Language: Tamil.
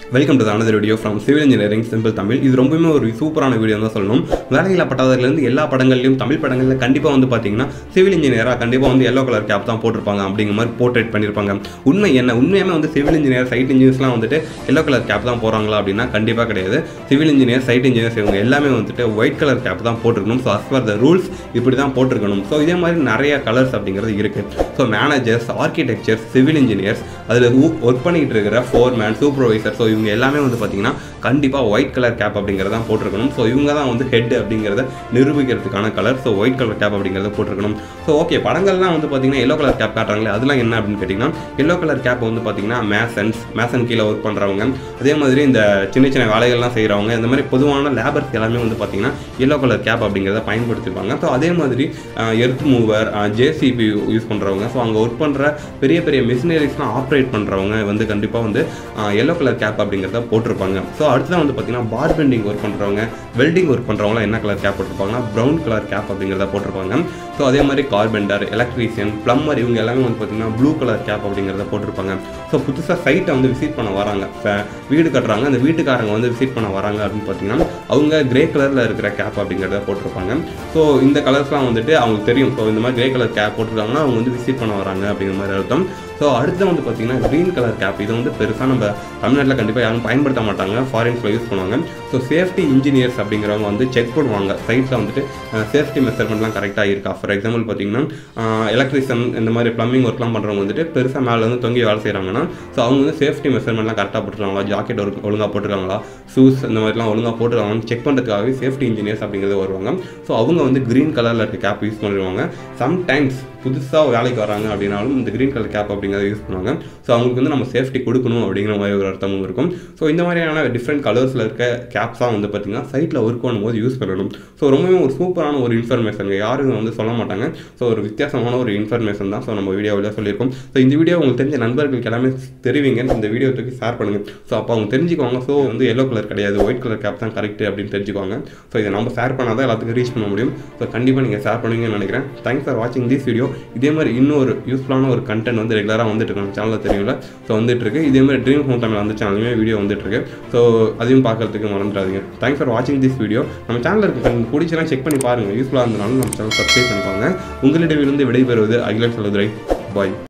welcome to another video from civil engineering simple Tamil இது ரொம்பவுமே ஒரு சூப்பரான வீடியோ தான் சொல்லணும் வேலையில்லா பட்டதாரிலேருந்து எல்லா படங்கள்லையும் தமிழ் படங்களில் கண்டிப்பாக வந்து பார்த்தீங்கன்னா சிவில் இன்ஜினியராக கண்டிப்பாக வந்து எல்லோ கலர் கேப் தான் போட்டிருப்பாங்க அப்படிங்கிற மாதிரி போர்ட்ரேட் பண்ணியிருப்பாங்க உண்மை என்ன உண்மையாமே வந்து சிவில் இன்ஜினியர் சைட் இன்ஜினியர்ஸ்லாம் வந்துட்டு எல்லோ கலர் கேப் தான் போகிறாங்களா அப்படின்னா கண்டிப்பாக கிடையாது சிவில் இன்ஜினியர் சைட் இன்ஜினியர்ஸ் இவங்க எல்லாமே வந்துட்டு ஒயிட் கலர் கேப் தான் போட்டிருக்கணும் so as per the rules இப்படி தான் போட்டிருக்கணும் ஸோ இதே மாதிரி நிறைய கலர்ஸ் அப்படிங்கிறது இருக்குது so managers architectures civil engineers அதில் ஒர்க் பண்ணிட்டு இருக்கிற ஃபோர்மேன் சூப்பர்வைசர் ஸோ இவங்க எல்லாமே வந்து பார்த்தீங்கன்னா கண்டிப்பாக ஒயிட் கலர் கேப் அப்படிங்கிறத தான் போட்டிருக்கணும் ஸோ இவங்க தான் வந்து ஹெட் அப்படிங்கிறத நிரூபிக்கிறதுக்கான colour so white colour cap அப்படிங்கிறத போட்டிருக்கணும் ஸோ ஓகே படங்கள்லாம் வந்து பார்த்தீங்கன்னா எல்லோ கலர் கேப் காட்டுறாங்களே அதெல்லாம் என்ன அப்படின்னு கேட்டிங்கன்னா எல்லோ கலர் கேப் வந்து பார்த்தீங்கன்னா மேசன்ஸ் மேசன் கீழே ஒர்க் பண்ணுறவங்க அதே மாதிரி இந்த சின்ன சின்ன வேலைகள்லாம் செய்கிறவங்க இந்த மாதிரி பொதுவான லேபர்ஸ் எல்லாமே வந்து பார்த்தீங்கன்னா எல்லோ கலர் கேப் அப்படிங்கிறத பயன்படுத்திருப்பாங்க ஸோ அதே மாதிரி எர்த் மூவர் ஜேசிபி யூஸ் பண்ணுறவங்க ஸோ அங்கே ஒர்க் பண்ணுற பெரிய பெரிய மிஷினரிஸ்லாம் ஆப்ரேட் பண்ணுறவங்க வந்து கண்டிப்பாக வந்து எல்லோ கலர் கேப் அப்படிங்கிறத போட்டிருப்பாங்க ஸோ அடுத்ததான் வந்து பார்த்தீங்கன்னா பார் பெண்டிங் ஒர்க் பண்ணுறவங்க வெல்டிங் ஒர்க் பண்ணுறவங்களாம் என்ன கலர் கேப் போட்டிருப்பாங்கன்னா ப்ரௌன் கலர் கேப் அப்படிங்கிறத போட்டிருப்பாங்க ஸோ அதே மாதிரி கார்பெண்டர் எலக்ட்ரீஷியன் ப்ளம்மர் இவங்க எல்லாமே வந்து பார்த்தீங்கன்னா ப்ளூ கலர் கேப் அப்படிங்கிறத போட்டிருப்பாங்க ஸோ புதுசாக சைட்டை வந்து விசிட் பண்ண வராங்க இப்போ வீடு கட்டுறாங்க அந்த வீட்டுக்காரங்க வந்து விசிட் பண்ண வராங்க அப்படின்னு பார்த்தீங்கன்னா அவங்க கிரே கலரில் இருக்கிற கேப் அப்படிங்கிறத போட்டிருப்பாங்க ஸோ இந்த கலர்ஸ்லாம் வந்துட்டு அவங்களுக்கு தெரியும் ஸோ இந்த மாதிரி கிரே கலர் கேப் போட்டிருக்காங்கன்னா அவங்க வந்து விசிட் பண்ண வராங்க அப்படிங்கிற மாதிரி அர்த்தம் ஸோ அடுத்து வந்து பார்த்தீங்கன்னா க்ரீன் கலர் கேப் இது வந்து பெருசாக நம்ம தமிழ்நாட்டில் கண்டிப்பாக யாரும் பயன்படுத்த மாட்டாங்க ஃபாரின்ஸில் யூஸ் பண்ணுவாங்க ஸோ சேஃப்டி இன்ஜினியர்ஸ் அப்படிங்கிறவங்க வந்து செக் பண்ணுவாங்க சைட்டில் வந்துட்டு சேஃப்டி மெஷர்மெண்ட்லாம் கரெக்டாக இருக்கா ஃபார் எக்ஸாம்பிள் பார்த்தீங்கன்னா எலக்ட்ரிஷியன் இந்த மாதிரி ப்ளம்பிங் ஒர்க்லாம் பண்ணுறவங்க வந்துட்டு பெருசாக மேலே வந்து தொங்கி வேலை செய்கிறாங்கன்னா ஸோ அவங்க வந்து சேஃப்டி மெஷர்மெண்ட்லாம் கரெக்டாக போட்டுருக்காங்களா ஜாக்கெட் ஒர்க் ஒழுங்காக போட்டுருக்காங்களா ஷூஸ் இந்த மாதிரிலாம் ஒழுங்காக போட்டுருக்காங்கன்னு செக் பண்ணுறதுக்காகவே சேஃப்டி இன்ஜினியர்ஸ் அப்படிங்கிறது வருவாங்க ஸோ அவங்க வந்து க்ரீன் கலரில் இருக்க கேப் யூஸ் பண்ணிடுவாங்க சம்டைம்ஸ் புதுசாக வேலைக்கு வராங்க அப்படின்னாலும் இந்த க்ரீன் கலர் கேப் அப்படிங்கிறத யூஸ் பண்ணுவாங்க ஸோ அவங்களுக்கு வந்து நம்ம சேஃப்டி கொடுக்கணும் அப்படிங்கிற மாதிரி ஒரு அர்த்தமும் இருக்கும் ஸோ இந்த மாதிரியான டிஃப்ரெண்ட் கலர்ஸில் இருக்க கேப்ஸாக வந்து பார்த்திங்கன்னா சைட்டில் ஒர்க் பண்ணும்போது யூஸ் பண்ணணும் ஸோ ரொம்பவே ஒரு சூப்பரான ஒரு இன்ஃபர்மேஷன் யாரும் வந்து சொல்ல மாட்டாங்க ஸோ ஒரு வித்தியாசமான ஒரு இன்ஃபர்மேஷன் தான் ஸோ நம்ம வீடியோவில் சொல்லியிருக்கோம் ஸோ இந்த வீடியோ உங்களுக்கு தெரிஞ்ச நண்பர்களுக்கு எல்லாமே தெரிவிங்க இந்த வீடியோ தூக்கி ஷேர் பண்ணுங்கள் ஸோ அப்போ அவங்க தெரிஞ்சுக்குவாங்க ஸோ வந்து எல்லோ கலர் கிடையாது ஒயிட் கலர் கேப் தான் கரெக்ட் அப்படின்னு தெரிஞ்சுக்குவாங்க ஸோ இதை நம்ம ஷேர் பண்ணால் தான் எல்லாத்துக்கும் ரீச் பண்ண முடியும் ஸோ கண்டிப்பாக நீங்கள் ஷேர் பண்ணுவீங்கன்னு நினைக்கிறேன் தேங்க்ஸ் ஃபார் வாட்சிங் திஸ் வீடியோ இதே மாதிரி இன்னொரு யூஸ்ஃபுல்லான ஒரு கண்டென்ட் வந்து ரெகுலராக வந்துட்டு இருக்கு நம்ம சேனலில் தெரியல ஸோ வந்துட்டு இருக்கு இதே மாதிரி ட்ரீம் ஹோம் தமிழ் அந்த சேனலுமே வீடியோ வந்துட்டு இருக்கு ஸோ அதையும் பார்க்கறதுக்கு மறந்துடாதீங்க தேங்க்ஸ் ஃபார் வாட்சிங் திஸ் வீடியோ நம்ம சேனலில் இருக்க பிடிச்சலாம் செக் பண்ணி பாருங்கள் யூஸ்ஃபுல்லாக இருந்தனாலும் நம்ம சேனல் சப்ஸ்கிரைப் பண்ணிப்பாங்க உங்களிடமிருந்து விடைபெறுவது அகிலன் செல்வதுரை பாய்